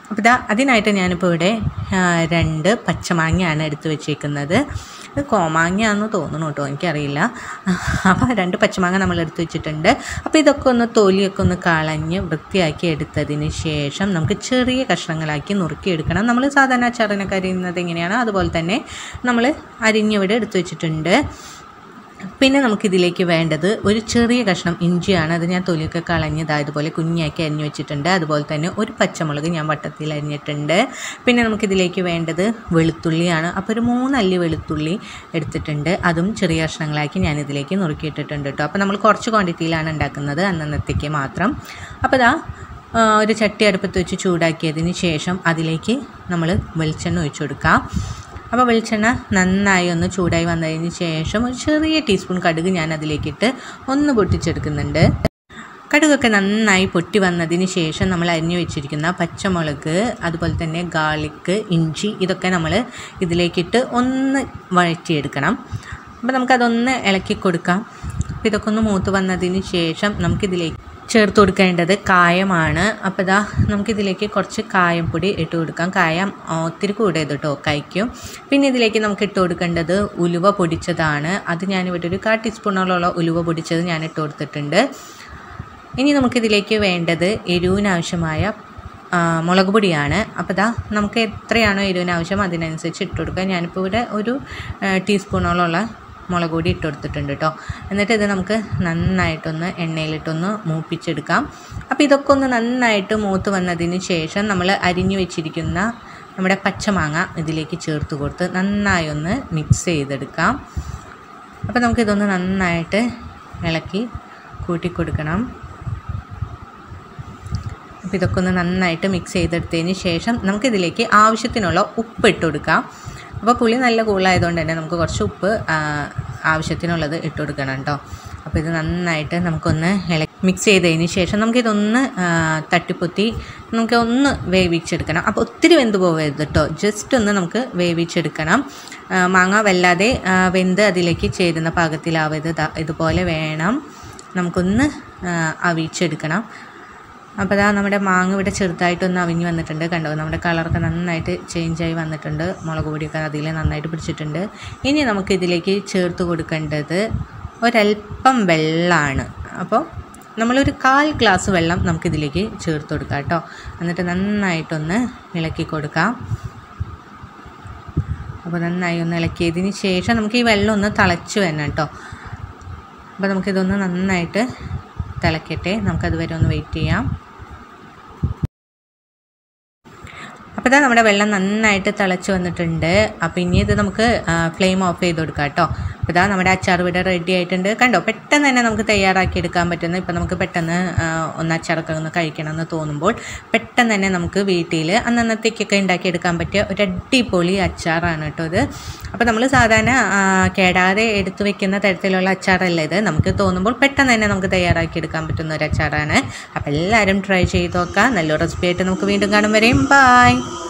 അപ്പോൾ ഇതാ അതിനായിട്ട് ഞാനിപ്പോൾ ഇവിടെ ആ, രണ്ട് പച്ചമാങ്ങയാണ് എടുത്ത് വെച്ചേക്കുന്നത് ഇത് കോമാങ്ങയാണെന്ന് തോന്നുന്നു കേട്ടോ എനിക്കറിയില്ല അപ്പോൾ രണ്ട് പച്ചമാങ്ങ നമ്മൾ എടുത്ത് വെച്ചിട്ടുണ്ട് അപ്പോൾ ഇതൊക്കെ ഒന്ന് തൊലിയൊക്കെ ഒന്ന് കളഞ്ഞ് വൃത്തിയാക്കി എടുത്തതിന് ശേഷം നമുക്ക് ചെറിയ കഷ്ണങ്ങളാക്കി നുറുക്കിയെടുക്കണം നമ്മൾ സാധാരണ അച്ചാറിനൊക്കെ അരിയുന്നത് എങ്ങനെയാണോ അതുപോലെ തന്നെ നമ്മൾ അരിഞ്ഞിവിടെ എടുത്ത് വെച്ചിട്ടുണ്ട് പിന്നെ നമുക്കിതിലേക്ക് വേണ്ടത് ഒരു ചെറിയ കഷ്ണം ഇഞ്ചിയാണ് അത് ഞാൻ തൊലിയൊക്കെ കളഞ്ഞത് ഇതുപോലെ കുഞ്ഞാക്കി അരിഞ്ഞു വെച്ചിട്ടുണ്ട് അതുപോലെ തന്നെ ഒരു പച്ചമുളക് ഞാൻ വട്ടത്തിൽ അരിഞ്ഞിട്ടുണ്ട് പിന്നെ നമുക്കിതിലേക്ക് വേണ്ടത് വെളുത്തുള്ളിയാണ് അപ്പോൾ ഒരു മൂന്നല്ലി വെളുത്തുള്ളി എടുത്തിട്ടുണ്ട് അതും ചെറിയ കഷ്ണങ്ങളാക്കി ഞാൻ ഇതിലേക്ക് നുറുക്കിയിട്ടിട്ടുണ്ട് കേട്ടോ അപ്പോൾ നമ്മൾ കുറച്ച് ക്വാണ്ടിറ്റിയിലാണ് ഉണ്ടാക്കുന്നത് അന്നന്നത്തേക്ക് മാത്രം അപ്പോൾ ഇതാ ആ, ഒരു ചട്ടി അടുപ്പത്ത് വെച്ച് ചൂടാക്കിയതിന് ശേഷം അതിലേക്ക് നമ്മൾ വെളിച്ചെണ്ണ ഒഴിച്ചു കൊടുക്കാം അപ്പോൾ വെളിച്ചെണ്ണ നന്നായി ഒന്ന് ചൂടായി വന്നതിന് ശേഷം ഒരു ചെറിയ ടീസ്പൂൺ കടുക് ഞാൻ അതിലേക്കിട്ട് ഒന്ന് പൊട്ടിച്ചെടുക്കുന്നുണ്ട് കടുകൊക്കെ നന്നായി പൊട്ടി വന്നതിന് ശേഷം നമ്മൾ അരിഞ്ഞു വെച്ചിരിക്കുന്ന പച്ചമുളക് അതുപോലെ തന്നെ ഗാർലിക്ക് ഇഞ്ചി ഇതൊക്കെ നമ്മൾ ഇതിലേക്കിട്ട് ഒന്ന് വഴറ്റിയെടുക്കണം അപ്പോൾ നമുക്കതൊന്ന് ഇളക്കി കൊടുക്കാം അപ്പോൾ ഇതൊക്കെ ഒന്ന് മൂത്ത് വന്നതിന് ശേഷം നമുക്കിതിലേക്ക് ചേർത്ത് കൊടുക്കേണ്ടത് കായമാണ് അപ്പോൾ ഇതാ നമുക്കിതിലേക്ക് കുറച്ച് കായംപ്പൊടി ഇട്ട് കൊടുക്കാം കായം ആ, ഒത്തിരി കൂടരുത് കേട്ടോ കഴിക്കും പിന്നെ ഇതിലേക്ക് നമുക്ക് ഇട്ട് കൊടുക്കേണ്ടത് ഉലുവ പൊടിച്ചതാണ് അത് ഞാനിവിടെ ഒരു കാ ടീസ്പൂണോളം ഉലുവ പൊടിച്ചത് ഞാൻ ഇട്ട് കൊടുത്തിട്ടുണ്ട് ഇനി നമുക്കിതിലേക്ക് വേണ്ടത് എരിവിനാവശ്യമായ ആ, മുളക് പൊടിയാണ് അപ്പോൾ ദാ നമുക്ക് എത്രയാണോ എരിവിന് ആവശ്യം അതിനനുസരിച്ച് ഇട്ട് കൊടുക്കുക ഞാനിപ്പോൾ ഇവിടെ ഒരു ആ, ടീസ്പൂണോളമുള്ള മുളക് പൊടി ഇട്ട് കൊടുത്തിട്ടുണ്ട് കേട്ടോ എന്നിട്ട് ഇത് നമുക്ക് നന്നായിട്ടൊന്ന് എണ്ണയിലിട്ടൊന്ന് മൂപ്പിച്ചെടുക്കാം അപ്പോൾ ഇതൊക്കെ ഒന്ന് നന്നായിട്ട് മൂത്ത് വന്നതിന് ശേഷം നമ്മൾ അരിഞ്ഞു വെച്ചിരിക്കുന്ന നമ്മുടെ പച്ചമാങ്ങ ഇതിലേക്ക് ചേർത്ത് കൊടുത്ത് നന്നായി ഒന്ന് മിക്സ് ചെയ്തെടുക്കാം അപ്പോൾ നമുക്കിതൊന്ന് നന്നായിട്ട് ഇളക്കി കൂട്ടി കൊടുക്കണം അപ്പോൾ ഇതൊക്കെ ഒന്ന് നന്നായിട്ട് മിക്സ് ചെയ്തെടുത്തതിന് ശേഷം നമുക്കിതിലേക്ക് ആവശ്യത്തിനുള്ള ഉപ്പ് ഇട്ട് കൊടുക്കാം അപ്പോൾ പുളി നല്ല കൂളായതുകൊണ്ട് തന്നെ നമുക്ക് കുറച്ച് ഉപ്പ് ആ, ആവശ്യത്തിനുള്ളത് ഇട്ട് കൊടുക്കണം കേട്ടോ അപ്പോൾ ഇത് നന്നായിട്ട് നമുക്കൊന്ന് ഇള മിക്സ് ചെയ്തതിന് ശേഷം നമുക്കിതൊന്ന് ആ, തട്ടിപ്പൊത്തി നമുക്ക് ഒന്ന് വേവിച്ചെടുക്കണം അപ്പോൾ ഒത്തിരി വെന്ത് പോകരുത് കേട്ടോ ജസ്റ്റ് ഒന്ന് നമുക്ക് വേവിച്ചെടുക്കണം ആ, മാങ്ങ വല്ലാതെ ആ, വെന്ത് അതിലേക്ക് ചേരുന്ന പാകത്തിലാവരുത് ദാ ഇതുപോലെ വേണം നമുക്കൊന്ന് ആ, അവിച്ചെടുക്കണം അപ്പോൾ അതാ നമ്മുടെ മാങ്ങ ഇവിടെ ചെറുതായിട്ടൊന്ന് അവിഞ്ഞ് വന്നിട്ടുണ്ട് കണ്ടോ നമ്മുടെ കളറൊക്കെ നന്നായിട്ട് ചേഞ്ചായി വന്നിട്ടുണ്ട് മുളക് പൊടിയൊക്കെ അതിൽ നന്നായിട്ട് പിടിച്ചിട്ടുണ്ട് ഇനി നമുക്ക് ഇതിലേക്ക് ചേർത്ത് കൊടുക്കേണ്ടത് ഒരല്പം വെള്ളമാണ് അപ്പോൾ നമ്മളൊരു കാൽ ഗ്ലാസ് വെള്ളം നമുക്കിതിലേക്ക് ചേർത്ത് കൊടുക്കാം കേട്ടോ എന്നിട്ട് നന്നായിട്ടൊന്ന് ഇളക്കി കൊടുക്കാം അപ്പോൾ നന്നായി ഒന്ന് ഇളക്കിയതിന് ശേഷം നമുക്ക് ഈ വെള്ളം ഒന്ന് തിളച്ച് വരണം കേട്ടോ അപ്പോൾ നമുക്കിതൊന്ന് നന്നായിട്ട് തിളക്കട്ടെ നമുക്കതുവരെ ഒന്ന് വെയിറ്റ് ചെയ്യാം അപ്പോൾ ഇതാ നമ്മുടെ വെള്ളം നന്നായിട്ട് തിളച്ച് വന്നിട്ടുണ്ട് അപ്പോൾ ഇനി ഇത് നമുക്ക് ഫ്ലെയിം ഓഫ് ചെയ്ത് കൊടുക്കാം കേട്ടോ അപ്പോൾ ഇതാ നമ്മുടെ അച്ചാർ ഇവിടെ റെഡി ആയിട്ടുണ്ട് കണ്ടോ പെട്ടെന്ന് തന്നെ നമുക്ക് തയ്യാറാക്കി എടുക്കാൻ പറ്റുന്ന ഇപ്പോൾ നമുക്ക് പെട്ടെന്ന് ആ, ഒന്ന് അച്ചാറൊക്കെ ഒന്ന് കഴിക്കണം എന്ന് തോന്നുമ്പോൾ പെട്ടെന്ന് തന്നെ നമുക്ക് വീട്ടിൽ അന്നന്നത്തേക്കൊക്കെ ഉണ്ടാക്കിയെടുക്കാൻ പറ്റിയ ഒരു അടിപൊളി അച്ചാറാണ് കേട്ടോ ഇത് അപ്പോൾ നമ്മൾ സാധാരണ ആ, കേടാതെ എടുത്തു വെക്കുന്ന തരത്തിലുള്ള അച്ചാറല്ല ഇത് നമുക്ക് തോന്നുമ്പോൾ പെട്ടെന്ന് തന്നെ നമുക്ക് തയ്യാറാക്കി എടുക്കാൻ പറ്റുന്ന ഒരു അച്ചാറാണ് അപ്പോൾ എല്ലാവരും ട്രൈ ചെയ്ത് നോക്കാം നല്ലൊരു റെസിപ്പി ആയിട്ട് നമുക്ക് വീണ്ടും കാണും വരെയും ബായ്